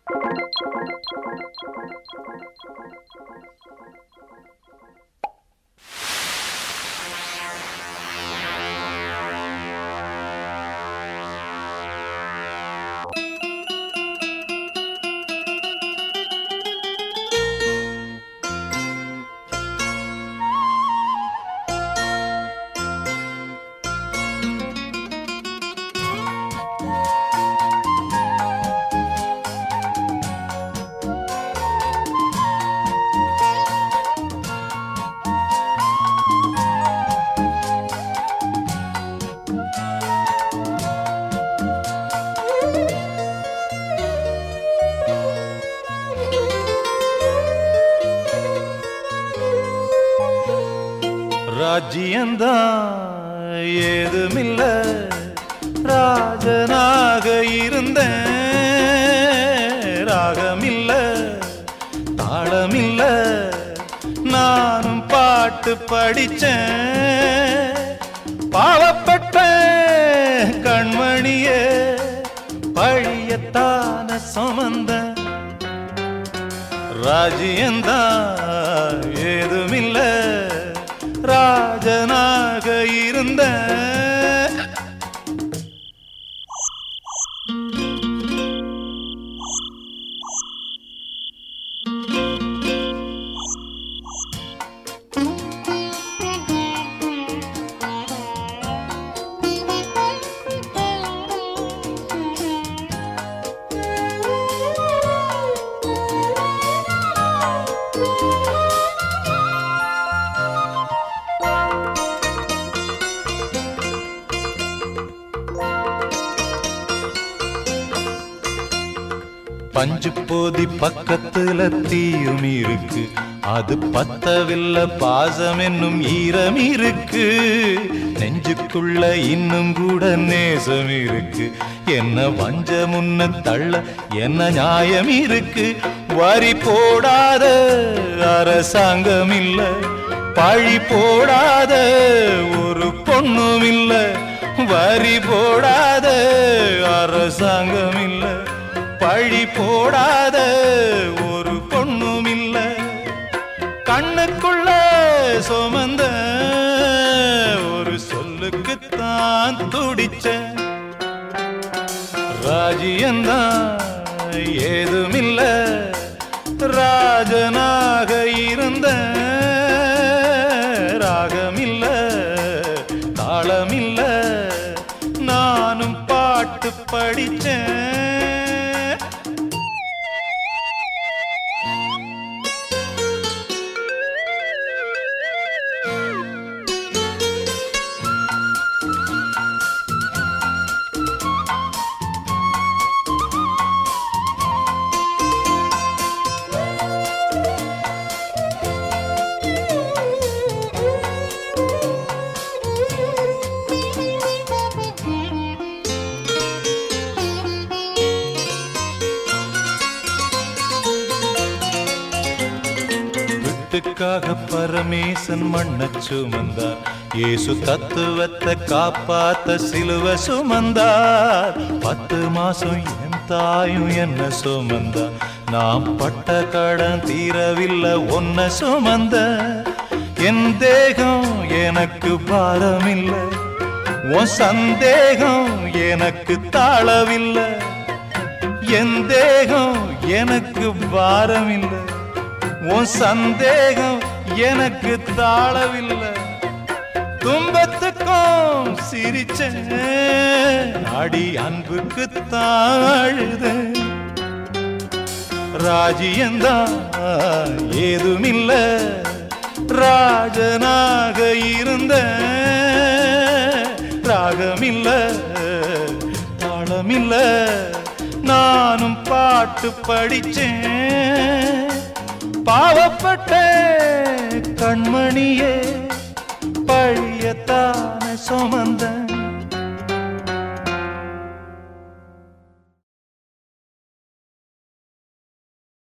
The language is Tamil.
ராஜ்யந்தான் ஏதுமில்ல ராஜனாக இருந்தேன் ராகமில்ல தாளமில்ல நானும் பாட்டு படிச்சேன் பாவப்பட்ட கண்மணியே பழியத்தான சுமந்தேன் ராஜ்யந்தான் ஏதுமில்ல ராஜனாக இருந்த பஞ்சு போதி பக்கத்துல தீயும் இருக்கு அது பத்தவில்ல பாசம் என்னும் ஈரம் இருக்கு நெஞ்சுக்குள்ள இன்னும் கூட நேசம் இருக்கு என்ன வஞ்ச முன்ன தள்ள என்ன நியாயம் இருக்கு வரி போடாத அரசாங்கம் இல்ல பழி போடாத ஒரு பொண்ணும் இல்ல வரி போடாத அரசாங்கம் இல்ல பழி போடாத ஒரு பொண்ணும் இல்ல கண்ணுக்குள்ள சுமந்த ஒரு சொல்லுக்குத்தான் துடிச்ச ராஜ்யந்தான் ஏதுமில்ல ராஜனாக இருந்த ராகமில்ல தாளமில்ல நானும் பாட்டு படிச்சேன் வீட்டுக்காக பரமேசன் மண்ண சுமந்தார் இயேசு தத்துவத்தை காப்பாத்த சிலுவ சுமந்தார் பத்து மாசம் என் தாயும் என்ன சுமந்தார் நாம் பட்ட கடன் தீரவில்லை ஒன்ன சுமந்த என் தேகம் எனக்கு பாரமில்லை உன் சந்தேகம் எனக்கு தாளவில்லை என் தேகம் எனக்கு பாரமில்லை உன் சந்தேகம் எனக்கு தாளவில்லை துன்பத்துக்கும் சிரிச்சேன் அடி அன்புக்கு தாழுத ராஜ்யந்தான் ஏதுமில்ல ராஜனாக இருந்த ராகமில்ல தாளமில்ல நானும் பாட்டு படிச்சேன் பாவப்பட்ட கண்மணியே பழியத்தான சுமந்த